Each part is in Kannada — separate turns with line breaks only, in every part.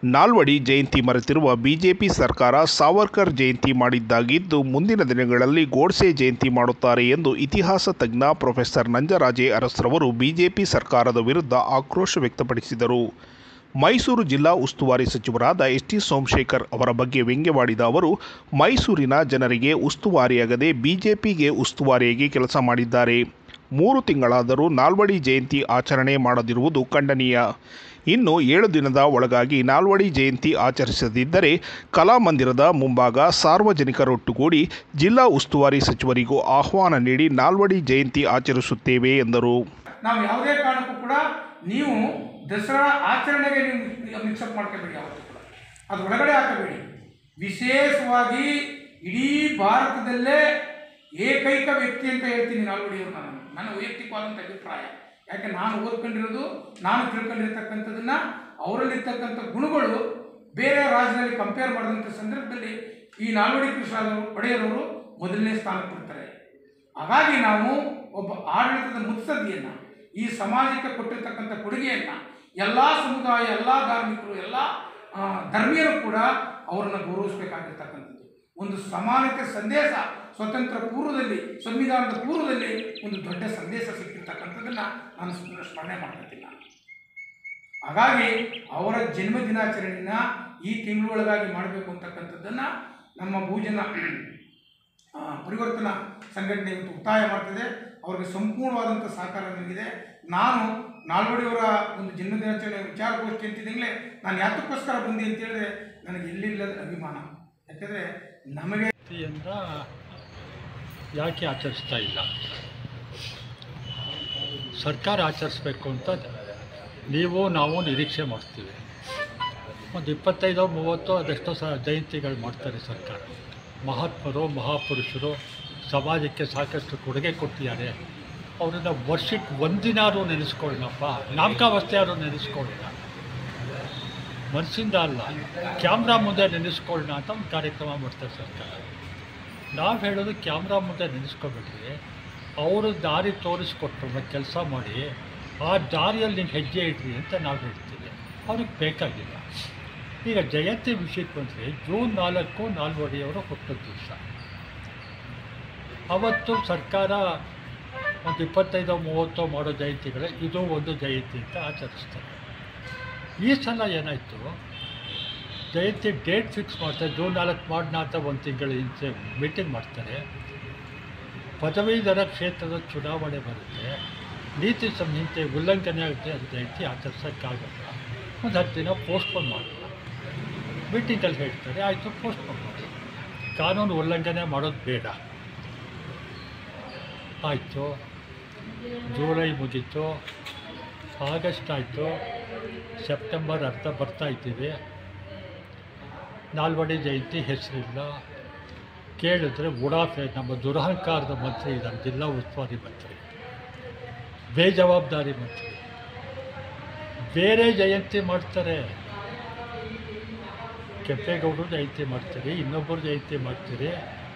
ನಾಲ್ವಡಿ ಜಯಂತಿ ಮರೆತಿರುವ ಬಿಜೆಪಿ ಸರ್ಕಾರ ಸಾವರ್ಕರ್ ಜಯಂತಿ ಮಾಡಿದ್ದಾಗಿದ್ದು ಮುಂದಿನ ದಿನಗಳಲ್ಲಿ ಗೋಡ್ಸೆ ಜಯಂತಿ ಮಾಡುತ್ತಾರೆ ಎಂದು ಇತಿಹಾಸ ತಜ್ಞ ಪ್ರೊಫೆಸರ್ ನಂಜರಾಜೆ ಅರಸ್ರವರು ಬಿಜೆಪಿ ಸರ್ಕಾರದ ವಿರುದ್ಧ ಆಕ್ರೋಶ ವ್ಯಕ್ತಪಡಿಸಿದರು ಮೈಸೂರು ಜಿಲ್ಲಾ ಉಸ್ತುವಾರಿ ಸಚಿವರಾದ ಎಸ್ ಟಿ ಸೋಮಶೇಖರ್ ಅವರ ಬಗ್ಗೆ ವ್ಯಂಗ್ಯವಾಡಿದ ಅವರು ಮೈಸೂರಿನ ಜನರಿಗೆ ಉಸ್ತುವಾರಿಯಾಗದೆ ಬಿಜೆಪಿಗೆ ಉಸ್ತುವಾರಿಯಾಗಿ ಕೆಲಸ ಮಾಡಿದ್ದಾರೆ ಮೂರು ತಿಂಗಳಾದರೂ ನಾಲ್ವಡಿ ಜಯಂತಿ ಆಚರಣೆ ಮಾಡದಿರುವುದು ಖಂಡನೀಯ ಇನ್ನು ಏಳು ದಿನದ ಒಳಗಾಗಿ ನಾಲ್ವಡಿ ಜಯಂತಿ ಆಚರಿಸದಿದ್ದರೆ ಕಲಾಮಂದಿರದ ಮುಂಭಾಗ ಸಾರ್ವಜನಿಕರೊಟ್ಟುಗೂಡಿ ಜಿಲ್ಲಾ ಉಸ್ತುವಾರಿ ಸಚಿವರಿಗೂ ಆಹ್ವಾನ ನೀಡಿ ನಾಲ್ವಡಿ ಜಯಂತಿ ಆಚರಿಸುತ್ತೇವೆ ಎಂದರು
ನಾವು ಯಾವುದೇ ಕಾರಣಕ್ಕೂ ಕೂಡ ನೀವು ದಸರಾ ಆಚರಣೆಗೆ ನೀವು ಮಿಕ್ಸಪ್ ಮಾಡ್ಕೋಬೇಡಿ ಯಾವತ್ತೂ ಕೂಡ ಅದು ಒಳಗಡೆ ಹಾಕಬೇಡಿ ವಿಶೇಷವಾಗಿ ಇಡೀ ಭಾರತದಲ್ಲೇ ಏಕೈಕ ವ್ಯಕ್ತಿ ಅಂತ ಹೇಳ್ತೀನಿ ನಾಲ್ವಡಿಯವರು ನಾನು ನನ್ನ ವೈಯಕ್ತಿಕವಾದಂಥ ಅಭಿಪ್ರಾಯ ಯಾಕೆ ನಾನು ಓದ್ಕೊಂಡಿರೋದು ನಾನು ತಿಳ್ಕೊಂಡಿರ್ತಕ್ಕಂಥದ್ದನ್ನ ಅವರಲ್ಲಿರ್ತಕ್ಕಂಥ ಗುಣಗಳು ಬೇರೆ ರಾಜ್ಯದಲ್ಲಿ ಕಂಪೇರ್ ಮಾಡಿದಂಥ ಸಂದರ್ಭದಲ್ಲಿ ಈ ನಾಲ್ವಡಿ ಕೃಷ್ಣ ಒಡೆಯರವರು ಮೊದಲನೇ ಸ್ಥಾನಕ್ಕೆ ಕೊಡ್ತಾರೆ ಹಾಗಾಗಿ ನಾವು ಒಬ್ಬ ಆಡಳಿತದ ಮುತ್ಸದ್ದಿಯನ್ನು ಈ ಸಮಾಜಕ್ಕೆ ಕೊಟ್ಟಿರ್ತಕ್ಕಂಥ ಕೊಡುಗೆಯನ್ನು ಎಲ್ಲ ಸಮುದಾಯ ಎಲ್ಲ ಧಾರ್ಮಿಕರು ಎಲ್ಲ ಆ, ಧರ್ಮೀಯರು ಕೂಡ ಅವರನ್ನು ಗೌರವಿಸಬೇಕಾಗಿರ್ತಕ್ಕಂಥದ್ದು ಒಂದು ಸಮಾನತೆ ಸಂದೇಶ ಸ್ವತಂತ್ರ ಪೂರ್ವದಲ್ಲಿ ಸಂವಿಧಾನದ ಪೂರ್ವದಲ್ಲಿ ಒಂದು ದೊಡ್ಡ ಸಂದೇಶ ಸಿಕ್ಕಿರ್ತಕ್ಕಂಥದ್ದನ್ನು ನಾನು ಸ್ಮ- ಸ್ಮರಣೆ ಮಾಡ್ಕೊತೀನಿ ನಾನು ಹಾಗಾಗಿ ಅವರ ಜನ್ಮ ದಿನಾಚರಣೆಯನ್ನ ಈ ತಿಂಗಳೊಳಗಾಗಿ ಮಾಡಬೇಕು ಅಂತಕ್ಕಂಥದ್ದನ್ನು ನಮ್ಮ ಭೂಜನ ಆ, ಪರಿವರ್ತನಾ ಸಂಘಟನೆ ಇವತ್ತು ಒತ್ತಾಯ ಮಾಡ್ತಿದೆ ಅವ್ರಿಗೆ ಸಂಪೂರ್ಣವಾದಂಥ ಸಹಕಾರ ನನಗಿದೆ ನಾನು ನಾಲ್ವಡಿಯವರ ಒಂದು ಜನ್ಮದಿನಾಚರಣೆ ವಿಚಾರಗೋಷ್ಠಿ ಅಂತಿದ್ದಂಗೆ ನಾನು ಯಾತಕ್ಕೋಸ್ಕರ ಬಂದೆ ಅಂತ ಹೇಳಿದ್ರೆ ನನಗೆ ಎಲ್ಲಿಲ್ಲದ ಅಭಿಮಾನ ಯಾಕಂದರೆ ನಮಗೆ
ಜಯಂತಿಯಿಂದ ಯಾಕೆ ಆಚರಿಸ್ತಾ ಇಲ್ಲ ಸರ್ಕಾರ ಆಚರಿಸ್ಬೇಕು ಅಂತ ನೀವು ನಾವು ನಿರೀಕ್ಷೆ ಮಾಡ್ತೀವಿ ಒಂದು ಇಪ್ಪತ್ತೈದು ಮೂವತ್ತು ಅದೆಷ್ಟೋ ಸ ಜಯಂತಿಗಳು ಮಾಡ್ತಾರೆ ಸರ್ಕಾರ ಮಹಾತ್ಮರು ಮಹಾಪುರುಷರು ಸಮಾಜಕ್ಕೆ ಸಾಕಷ್ಟು ಕೊಡುಗೆ ಕೊಟ್ಟಿದ್ದಾರೆ ಅವರನ್ನು ವರ್ಷಕ್ಕೆ ಒಂದಿನಾರು ನೆನೆಸ್ಕೊಳ್ಳಪ್ಪ ನಾಮಕಾವಸ್ಥೆಯಾದ್ರು ನೆನೆಸ್ಕೊಳ್ಳೋಣ ಮನಸ್ಸಿಂದ ಅಲ್ಲ ಕ್ಯಾಮ್ರಾ ಮುಂದೆ ನೆನೆಸ್ಕೊಳ್ಳೋಣ ಅಂತ ಒಂದು ಕಾರ್ಯಕ್ರಮ ಮಾಡ್ತಾರೆ ಸರ್ಕಾರ ನಾವು ಹೇಳೋದು ಕ್ಯಾಮ್ರಾ ಮುಂದೆ ನೆನೆಸ್ಕೊಬೇಡ್ರಿ ಅವರು ದಾರಿ ತೋರಿಸ್ಕೊಟ್ರು ಕೆಲಸ ಮಾಡಿ ಆ ದಾರಿಯಲ್ಲಿ ನೀವು ಹೆಜ್ಜೆ ಇಡ್ರಿ ಅಂತ ನಾವು ಹೇಳ್ತೀವಿ ಅವ್ರಿಗೆ ಬೇಕಾಗಿಲ್ಲ ಈಗ ಜಯಂತಿ ವಿಷಯಕ್ಕೆ ಬಂದರೆ ಜೂನ್ ನಾಲ್ಕು ನಾಲ್ವಡಿಯವರು ಹುಟ್ಟಿದ ದಿವಸ ಅವತ್ತು ಸರ್ಕಾರ ಒಂದು ಇಪ್ಪತ್ತೈದು ಮೂವತ್ತು ಮಾಡೋ ಜಯಂತಿಗಳೇ ಇದು ಒಂದು ಜಯಂತಿ ಅಂತ ಆಚರಿಸ್ತಾರೆ ಈ ಸಲ ಏನಾಯಿತು ಜಯಂತಿ ಡೇಟ್ ಫಿಕ್ಸ್ ಮಾಡ್ತಾರೆ ಜೂನ್ ನಾಲ್ಕು ಮಾಡೋಣ ಅಂತ ಒಂದು ತಿಂಗಳ ಹಿಂದೆ ಮೀಟಿಂಗ್ ಮಾಡ್ತಾರೆ ಪದವೀಧರ ಕ್ಷೇತ್ರದ ಚುನಾವಣೆ ಬರುತ್ತೆ ನೀತಿ ಸಂಹಿತೆ ಉಲ್ಲಂಘನೆ ಆಗುತ್ತೆ ಅದು ಜಯಂತಿ ಆಚರಿಸೋಕ್ಕಾಗಲ್ಲ ಒಂದು ಹತ್ತು ದಿನ ಪೋಸ್ಟ್ಪೋನ್ ಮಾಡೋಣ ಮೀಟಿಂಗಲ್ಲಿ ಹೇಳ್ತಾರೆ ಆಯಿತು ಪೋಸ್ಟ್ಪೋನ್ ಮಾಡಿ ಕಾನೂನು ಉಲ್ಲಂಘನೆ ಮಾಡೋದು ಬೇಡ ಆಯಿತು ಜುಲೈ ಮುಗೀತು ಆಗಸ್ಟ್ ಆಯಿತು ಸೆಪ್ಟೆಂಬರ್ ಅರ್ಧ ಬರ್ತಾ ಇದ್ದೀವಿ ನಾಲ್ವಡಿ ಜಯಂತಿ ಹೆಸರಿಲ್ಲ ಕೇಳಿದ್ರೆ ಉಡಾಫೆ ನಮ್ಮ ದುರಹಂಕಾರದ ಮಂತ್ರಿ ಇದ್ದಾರೆ ಜಿಲ್ಲಾ ಉಸ್ತುವಾರಿ ಮಂತ್ರಿ ಬೇಜವಾಬ್ದಾರಿ ಮಂತ್ರಿ ಬೇರೆ ಜಯಂತಿ ಮಾಡ್ತಾರೆ ಕೆಂಪೇಗೌಡರು ಜಯಂತಿ ಮಾಡ್ತೀರಿ ಇನ್ನೊಬ್ಬರು ಜಯಂತಿ ಮಾಡ್ತೀರಿ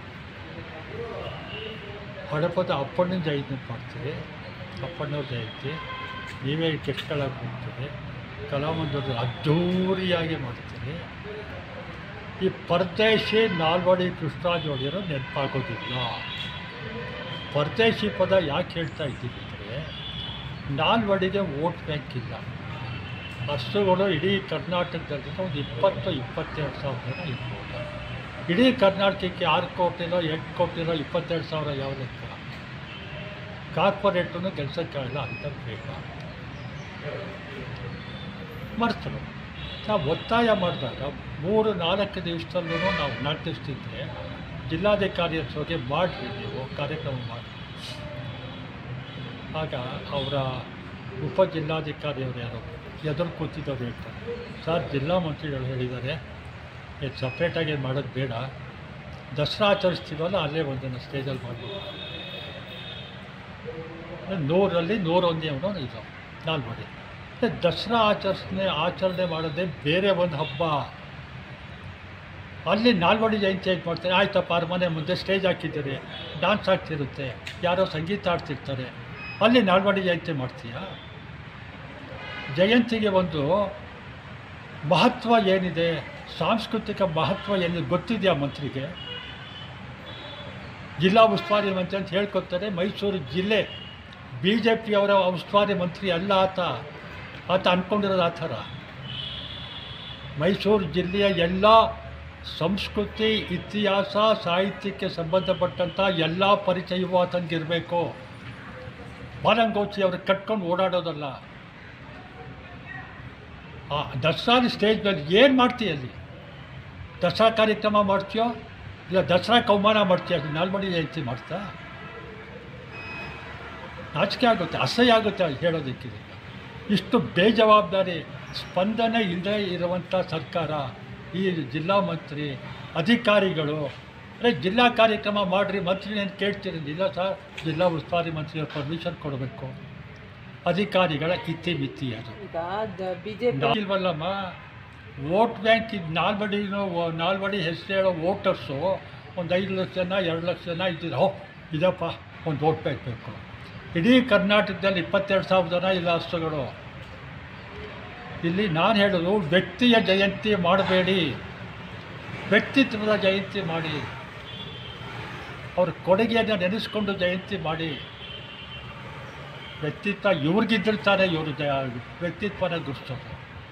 ಹಡಪದ ಅಪ್ಪಣ್ಣನ ಜಯಂತಿ ಮಾಡ್ತೀರಿ ಅಪ್ಪಣ್ಣವ್ರ ಜಯಂತಿ ನೀವೇ ಕೆಟ್ಟಳಾಗಿ ಹೋಗ್ತೀರಿ ಕಲಾವಂದರು ಅದ್ಧೂರಿಯಾಗಿ ಮಾಡ್ತೀರಿ ಈ ಪರದೇಶಿ ನಾಲ್ವಡಿ ಕೃಷ್ಣರಾಜ ಒಡೆಯರು ನೆನಪಾಗೋದಿಲ್ಲ ಪರದೇಶಿ ಪದ ಯಾಕೆ ಹೇಳ್ತಾ ಇದ್ದೀವಿ ಅಂದರೆ ನಾಲ್ವಡಿಗೆ ವೋಟ್ ಬ್ಯಾಂಕ್ ಇಲ್ಲ ಹಸುಗಳು ಇಡೀ ಕರ್ನಾಟಕದಲ್ಲಿ ಒಂದು ಇಪ್ಪತ್ತು ಇಪ್ಪತ್ತೆರಡು ಸಾವಿರ ಜನ ಇರ್ಬೋದು ಇಡೀ ಕರ್ನಾಟಕಕ್ಕೆ ಆರು ಕೋಟಿನೋ ಎಂಟು ಕೋಟಿನೋ ಇಪ್ಪತ್ತೆರಡು ಸಾವಿರ ಯಾವ ಲೆಕ್ಕ ಕಾರ್ಪೊರೇಟನ್ನು ಕೆಲಸಕ್ಕಾಗಲ್ಲ ಅಂತ ಬೇಡ ಮರ್ತರು ನಾವು ಒತ್ತಾಯ ಮಾಡಿದಾಗ ಮೂರು ನಾಲ್ಕು ದಿವಸದಲ್ಲೂ ನಾವು ನಾಟಿಸ್ತಿದ್ರೆ ಜಿಲ್ಲಾಧಿಕಾರಿ ಹತ್ರಗೆ ಮಾಡಿರಿ ನೀವು ಕಾರ್ಯಕ್ರಮ ಮಾಡಿ ಆಗ ಅವರ ಉಪ ಜಿಲ್ಲಾಧಿಕಾರಿಯವರು ಯಾರು ಎದುರು ಕೂತಿದ್ದವ್ರು ಹೇಳ್ತಾರೆ ಸರ್ ಜಿಲ್ಲಾ ಮಂತ್ರಿಗಳು ಹೇಳಿದ್ದಾರೆ ಇದು ಸಪ್ರೇಟಾಗಿ ಮಾಡೋದು ಬೇಡ ದಸರಾ ಆಚರಿಸ್ತೀವಲ್ಲ ಅಲ್ಲೇ ಒಂದನ್ನು ಸ್ಟೇಜಲ್ಲಿ ಮಾಡಬೇಕು ನೂರಲ್ಲಿ ನೂರೊಂದೇ ಅವನು ಇದು ನಾಲ್ವಡಿ ಮತ್ತೆ ದಸರಾ ಆಚರಿಸನೆ ಆಚರಣೆ ಮಾಡೋದೇ ಬೇರೆ ಒಂದು ಹಬ್ಬ ಅಲ್ಲಿ ನಾಲ್ವಡಿ ಜಯಂತಿ ಹೇಗೆ ಮಾಡ್ತಾರೆ ಆಯ್ತಪ್ಪ ಅರಮನೆ ಮುಂದೆ ಸ್ಟೇಜ್ ಹಾಕಿದ್ದೀರಿ ಡ್ಯಾನ್ಸ್ ಆಗ್ತಿರುತ್ತೆ ಯಾರೋ ಸಂಗೀತ ಆಡ್ತಿರ್ತಾರೆ ಅಲ್ಲಿ ನಾಲ್ವಡಿ ಜಯಂತಿ ಮಾಡ್ತೀಯಾ ಜಯಂತಿಗೆ ಒಂದು ಮಹತ್ವ ಏನಿದೆ ಸಾಂಸ್ಕೃತಿಕ ಮಹತ್ವ ಏನಿದೆ ಗೊತ್ತಿದೆಯಾ ಮಂತ್ರಿಗೆ ಜಿಲ್ಲಾ ಉಸ್ತುವಾರಿ ಮಂತ್ರಿ ಅಂತ ಹೇಳ್ಕೊತಾರೆ ಮೈಸೂರು ಜಿಲ್ಲೆ ಬಿ ಜೆ ಪಿಯವರ ಉಸ್ತುವಾರಿ ಮಂತ್ರಿ ಅಲ್ಲ ಆತ ಆತ ಅಂದ್ಕೊಂಡಿರೋದು ಆ ಥರ ಮೈಸೂರು ಜಿಲ್ಲೆಯ ಎಲ್ಲ ಸಂಸ್ಕೃತಿ ಇತಿಹಾಸ ಸಾಹಿತ್ಯಕ್ಕೆ ಸಂಬಂಧಪಟ್ಟಂಥ ಎಲ್ಲ ಪರಿಚಯವೂ ಆತನಿಗಿರಬೇಕು ಬಾಲಂಗೋಚಿ ಅವ್ರಿಗೆ ಕಟ್ಕೊಂಡು ಓಡಾಡೋದಲ್ಲ ಆ ದಸರಾ ಸ್ಟೇಜ್ ಮೇಲೆ ಏನು ಮಾಡ್ತೀಯ ಅಲ್ಲಿ ದಸರಾ ಕಾರ್ಯಕ್ರಮ ಮಾಡ್ತೀಯೋ ಇಲ್ಲ ದಸರಾ ಕೌಮಾನ ಮಾಡ್ತೀಯ ಅದು ನಾಲ್ಮಡಿ ಜಯಂತಿ ಮಾಡ್ತಾ ನಾಚಿಕೆ ಆಗುತ್ತೆ ಅಸಹ್ಯ ಆಗುತ್ತೆ ಅದು ಹೇಳೋದಕ್ಕೆ ಇಷ್ಟು ಬೇಜವಾಬ್ದಾರಿ ಸ್ಪಂದನೆ ಇಲ್ಲದೆ ಇರುವಂಥ ಸರ್ಕಾರ ಈ ಜಿಲ್ಲಾ ಮಂತ್ರಿ ಅಧಿಕಾರಿಗಳು ಅರೆ ಜಿಲ್ಲಾ ಕಾರ್ಯಕ್ರಮ ಮಾಡಿರಿ ಮಂತ್ರಿ ಏನು ಕೇಳ್ತೀರಿ ಇಲ್ಲ ಸರ್ ಜಿಲ್ಲಾ ಉಸ್ತುವಾರಿ ಮಂತ್ರಿಯವ್ರು ಪರ್ಮಿಷನ್ ಕೊಡಬೇಕು ಅಧಿಕಾರಿಗಳ ಇತಿಮಿತಿ ಅದು
ಈಗ ಬಿಜೆಪಿ
ಇಲ್ವಲ್ಲಮ್ಮ ವೋಟ್ ಬ್ಯಾಂಕ್ ಇದು ನಾಲ್ವಡಿನೋ ನಾಲ್ವಡಿ ಹೆಸರು ಹೇಳೋ ವೋಟರ್ಸು ಒಂದು ಐದು ಲಕ್ಷ ಜನ ಎರಡು ಲಕ್ಷ ಜನ ಇದ್ದಿದ್ದು ಹೋ ಇದಪ್ಪ ಒಂದು ವೋಟ್ ಬ್ಯಾಂಕ್ ಬೇಕು ಇಡೀ ಕರ್ನಾಟಕದಲ್ಲಿ ಇಪ್ಪತ್ತೆರಡು ಸಾವಿರ ಜನ ಇಲ್ಲ ಅಷ್ಟುಗಳು ಇಲ್ಲಿ ನಾನು ಹೇಳೋದು ವ್ಯಕ್ತಿಯ ಜಯಂತಿ ಮಾಡಬೇಡಿ ವ್ಯಕ್ತಿತ್ವದ ಜಯಂತಿ ಮಾಡಿ ಅವ್ರ ಕೊಡುಗೆಯನ್ನು ನೆನೆಸ್ಕೊಂಡು ಜಯಂತಿ ಮಾಡಿ ವ್ಯಕ್ತಿತ್ವ ಇವ್ರಿಗಿದ್ದಿರ್ತಾರೆ ಇವರು ಜ ವ್ಯಕ್ತಿತ್ವನ ಗುರುತಿಸೋದು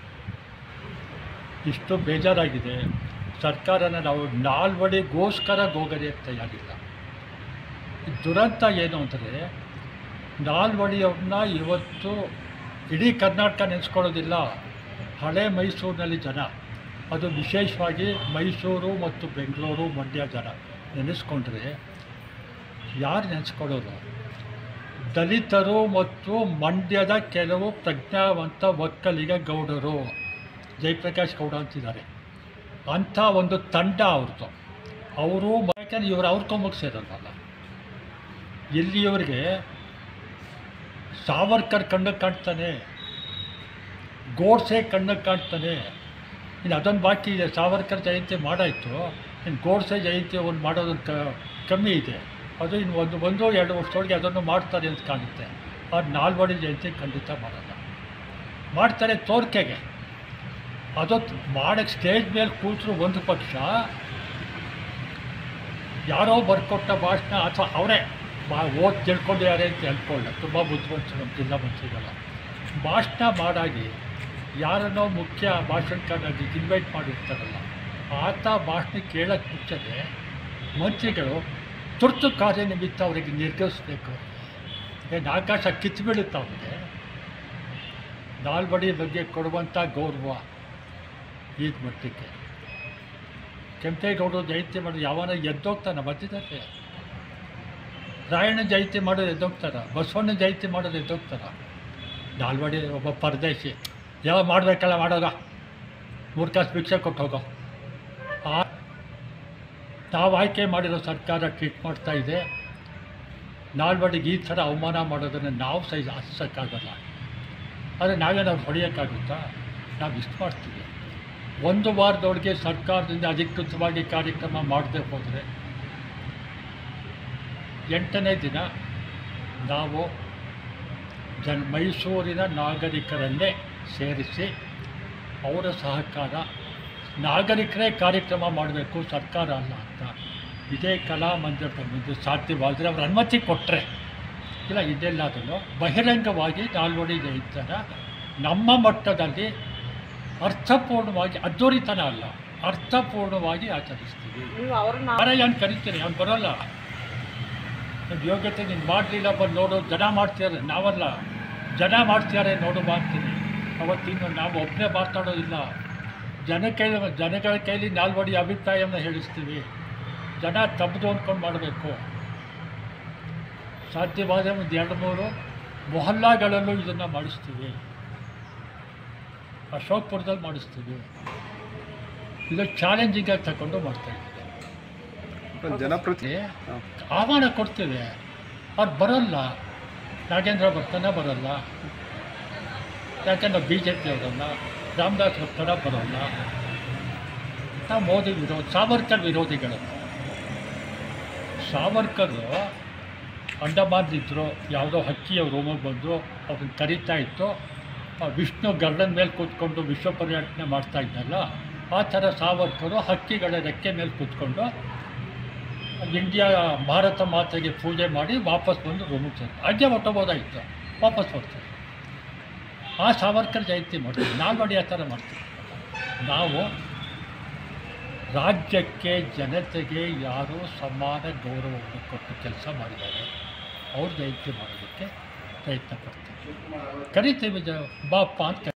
ಇಷ್ಟು ಬೇಜಾರಾಗಿದೆ ಸರ್ಕಾರನ ನಾವು ನಾಲ್ವಡಿಗೋಸ್ಕರ ಗೋಗರಿಯಕ್ಕೆ ತಯಾರಿಲ್ಲ ಈ ದುರಂತ ಏನು ಅಂದರೆ ನಾಲ್ವಡಿಯವ್ರನ್ನ ಇವತ್ತು ಇಡೀ ಕರ್ನಾಟಕ ನೆನೆಸ್ಕೊಳ್ಳೋದಿಲ್ಲ ಹಳೆ ಮೈಸೂರಿನಲ್ಲಿ ಜನ ಅದು ವಿಶೇಷವಾಗಿ ಮೈಸೂರು ಮತ್ತು ಬೆಂಗಳೂರು ಮಂಡ್ಯ ಜನ ನೆನೆಸ್ಕೊಂಡ್ರೆ ಯಾರು ನೆನೆಸ್ಕೊಳ್ಳೋದು ದಲಿತರು ಮತ್ತು ಮಂಡ್ಯದ ಕೆಲವು ಪ್ರಜ್ಞಾವಂತ ಒಕ್ಕಲಿಗ ಗೌಡರು ಜಯಪ್ರಕಾಶ್ ಗೌಡ ಅಂತಿದ್ದಾರೆ ಅಂಥ ಒಂದು ತಂಡ ಅವ್ರದ್ದು ಅವರು ಯಾಕಂದ್ರೆ ಇವರು ಅವ್ರ ಕೊಂಬಕ್ಕೆ ಸೇರೋದಲ್ಲ ಇಲ್ಲಿಯವರಿಗೆ ಸಾವರ್ಕರ್ ಕಣ್ಣಕ್ಕೆ ಕಾಣ್ತಾನೆ ಗೋಡ್ಸೆ ಕಣ್ಣಕ್ಕೆ ಕಾಣ್ತಾನೆ ಇನ್ನು ಅದೊಂದು ಬಾಕಿ ಇದೆ ಸಾವರ್ಕರ್ ಜಯಂತಿ ಮಾಡಾಯಿತು ಇನ್ನು ಗೋಡ್ಸೆ ಜಯಂತಿ ಒಂದು ಮಾಡೋದು ಕ ಕಮ್ಮಿ ಇದೆ ಅದು ಇನ್ನು ಒಂದು ಒಂದು ಎರಡು ವರ್ಷದೊಳಗೆ ಅದನ್ನು ಮಾಡ್ತಾರೆ ಅಂತ ಕಾಣುತ್ತೆ ಅದು ನಾಲ್ವಡಿ ಜಯಂತಿ ಖಂಡಿತ ಮಾಡಲ್ಲ ಮಾಡ್ತಾರೆ ತೋರ್ಕೆಗೆ ಅದು ಮಾಡೋಕ್ಕೆ ಸ್ಟೇಜ್ ಮೇಲೆ ಕೂತರು ಒಂದು ಪಕ್ಷ ಯಾರೋ ಬರ್ಕೊಟ್ಟ ಭಾಷಣ ಅಥವಾ ಅವರೇ ಬಾ ಓದ್ ತಿಳ್ಕೊಂಡಿದ್ದಾರೆ ಅಂತ ಅಂದ್ಕೊಳ್ಳ ತುಂಬ ಬುದ್ಧಿವಂತರು ನಮ್ಮ ಜಿಲ್ಲಾ ಮಂತ್ರಿಗಳ ಭಾಷಣ ಮಾಡಾಗಿ ಯಾರನ್ನೋ ಮುಖ್ಯ ಭಾಷಣಕಾರನಾಗಿ ಇನ್ವೈಟ್ ಮಾಡಿರ್ತಾರಲ್ಲ ಆತ ಭಾಷಣ ಕೇಳೋಕ್ಕೆ ಮುಂಚೆನೆ ಮಂತ್ರಿಗಳು ತುರ್ತು ಕಾರ್ಯನಿಮಿತ್ತ ಅವರಿಗೆ ನಿರ್ಗಮಿಸಬೇಕು ಏನು ಆಕಾಶ ಕಿತ್ತು ಬೀಳುತ್ತೆ ಅವರಿಗೆ ನಾಲ್ವಡಿ ಬಗ್ಗೆ ಕೊಡುವಂಥ ಗೌರವ ಈಗ ಮಟ್ಟಕ್ಕೆ ಕೆಂಪೇಗೌಡರು ಜಯಂತಿ ಮಾಡೋದು ಯಾವನ ಎದ್ದೋಗ್ತಾನೆ ಮಧ್ಯದಲ್ಲಿ ರಾಯಣ್ಣ ಜಯಂತಿ ಮಾಡೋದು ಎದ್ದೋಗ್ತಾರ ಬಸವಣ್ಣ ಜಯಂತಿ ಮಾಡೋದು ಎದ್ದೋಗ್ತಾರ ನಾಲ್ವಡಿ ಒಬ್ಬ ಪರದೇಶಿ ಯಾವ ಮಾಡಬೇಕಲ್ಲ ಮಾಡೋದ ಮೂರು ಕಾಸು ಭಿಕ್ಷೆ ಕೊಟ್ಟು ಹೋಗೋ ಆ ನಾವು ಆಯ್ಕೆ ಮಾಡಿರೋ ಸರ್ಕಾರ ಟ್ರೀಟ್ ಮಾಡ್ತಾ ಇದೆ ನಾಲ್ವಡಿಗೆ ಈ ಥರ ಅವಮಾನ ಮಾಡೋದನ್ನು ನಾವು ಸಹ ಹಚ್ಚೋಕ್ಕಾಗಲ್ಲ ಆದರೆ ನಾವೇನಾದ್ರು ಹೊಡೆಯೋಕ್ಕಾಗುತ್ತಾ ನಾವು ಇಷ್ಟು ಮಾಡ್ತೀವಿ ಒಂದು ವಾರದೊಳಗೆ ಸರ್ಕಾರದಿಂದ ಅಧಿಕೃತವಾಗಿ ಕಾರ್ಯಕ್ರಮ ಮಾಡದೆ ಹೋದರೆ ಎಂಟನೇ ದಿನ ನಾವು ಜನ ಮೈಸೂರಿನ ನಾಗರಿಕರನ್ನೇ ಸೇರಿಸಿ ಅವರ ಸಹಕಾರ ನಾಗರಿಕರೇ ಕಾರ್ಯಕ್ರಮ ಮಾಡಬೇಕು ಸರ್ಕಾರ ಅಲ್ಲ ಅಂತ ಇದೇ ಕಲಾಮಂದಿರದ ಮುಂದೆ ಸಾಧ್ಯವಾದರೆ ಅವ್ರ ಅನುಮತಿ ಕೊಟ್ಟರೆ ಇಲ್ಲ ಇದೆಲ್ಲದನ್ನು ಬಹಿರಂಗವಾಗಿ ನಾಲ್ವಡಿ ಜಯಿತರ ನಮ್ಮ ಮಟ್ಟದಲ್ಲಿ ಅರ್ಥಪೂರ್ಣವಾಗಿ ಅದ್ದೂರಿತನ ಅಲ್ಲ ಅರ್ಥಪೂರ್ಣವಾಗಿ ಆಚರಿಸ್ತೀವಿ
ನೀವು ಅವ್ರನ್ನ
ಯಾರಯ್ಯ ಕರಿತೀನಿ ಅವ್ನು ಬರೋಲ್ಲ ನಿಮ್ಮ ಯೋಗ್ಯತೆ ನೀನು ಮಾಡಲಿಲ್ಲ ಬಂದು ನೋಡು ಜನ ಮಾಡ್ತಿದ್ದಾರೆ ನಾವಲ್ಲ ಜನ ಮಾಡ್ತಿದ್ದಾರೆ ನೋಡು ಮಾಡ್ತೀನಿ ಅವತ್ತಿನ್ನು ನಾವು ಒಬ್ಬನೇ ಮಾತಾಡೋದಿಲ್ಲ ಜನ ಕೈಲಿ ಜನಗಳ ಕೈಲಿ ನಾಲ್ವಡಿ ಅಭಿಪ್ರಾಯವನ್ನು ಹೇಳಿಸ್ತೀವಿ ಜನ ತಪ್ಪದು ಅಂದ್ಕೊಂಡು ಮಾಡಬೇಕು ಸಾಧ್ಯವಾದ ಒಂದು ಎರಡು ಮೂರು ಮೊಹಲ್ಲಾಗಳಲ್ಲೂ ಇದನ್ನು ಮಾಡಿಸ್ತೀವಿ ಅಶೋಕ್ಪುರದಲ್ಲಿ ಮಾಡಿಸ್ತೀವಿ ಇದು ಚಾಲೆಂಜಿಂಗಾಗಿ ತಗೊಂಡು ಮಾಡ್ತಾ ಇದ್ದೀವಿ
ಜನಪ್ರತಿ
ಆಹ್ವಾನ ಕೊಡ್ತೇವೆ ಅವ್ರು ಬರೋಲ್ಲ ನಾಗೇಂದ್ರ ಬರ್ತಾನೆ ಬರೋಲ್ಲ ಯಾಕಂದ್ರೆ ಬಿ ಜೆ ಪಿ ಅವರಲ್ಲ ರಾಮದಾಸ್ ಬರ್ತಾರ ಬರೋಲ್ಲ ನಾವು ಮೋದಿ ವಿರೋಧ ಸಾವರ್ಕರ್ ವಿರೋಧಿಗಳು ಸಾವರ್ಕರ್ ಅಂಡಮಾನ್ದಿದ್ರು ಯಾವುದೋ ಹಕ್ಕಿಯ ರೂಮಿಗೆ ಬಂದು ಅವ್ರನ್ನ ಕರೀತಾ ಇತ್ತು ಆ ವಿಷ್ಣು ಗರುಡನ ಮೇಲೆ ಕೂತ್ಕೊಂಡು ವಿಶ್ವ ಪರ್ಯಟನೆ ಮಾಡ್ತಾ ಇದ್ದಲ್ಲ ಆ ಥರ ಸಾವರ್ಕರು ಹಕ್ಕಿಗಳ ರೆಕ್ಕೆ ಮೇಲೆ ಕೂತ್ಕೊಂಡು ಇಂಡಿಯಾ ಭಾರತ ಮಾತೆಗೆ ಪೂಜೆ ಮಾಡಿ ವಾಪಸ್ ಬಂದು ರೂಮಿಗೆ ಸೇರಿ ಹಾಗೆ ಹೊಟ್ಟಬೋದಾಗಿತ್ತು ವಾಪಸ್ ಬರ್ತಾರೆ ಆ ಸಾವರ್ಕರ್ ಜಯಂತಿ ಮಾಡ್ತೀವಿ ನಾವು ನೋಡಿ ಆ ಥರ ಮಾಡ್ತೀವಿ ನಾವು ರಾಜ್ಯಕ್ಕೆ ಜನತೆಗೆ ಯಾರು ಸಮಾನ ಗೌರವವನ್ನು ಕೊಟ್ಟು ಕೆಲಸ ಮಾಡಿದ್ದಾರೆ ಅವ್ರ ಜಯಂತಿ ಮಾಡೋದಕ್ಕೆ ಪ್ರಯತ್ನ ಪಡ್ತೀವಿ ಕರಿತೀವಿ ಜ ಬಾಪ್ಪ ಅಂತ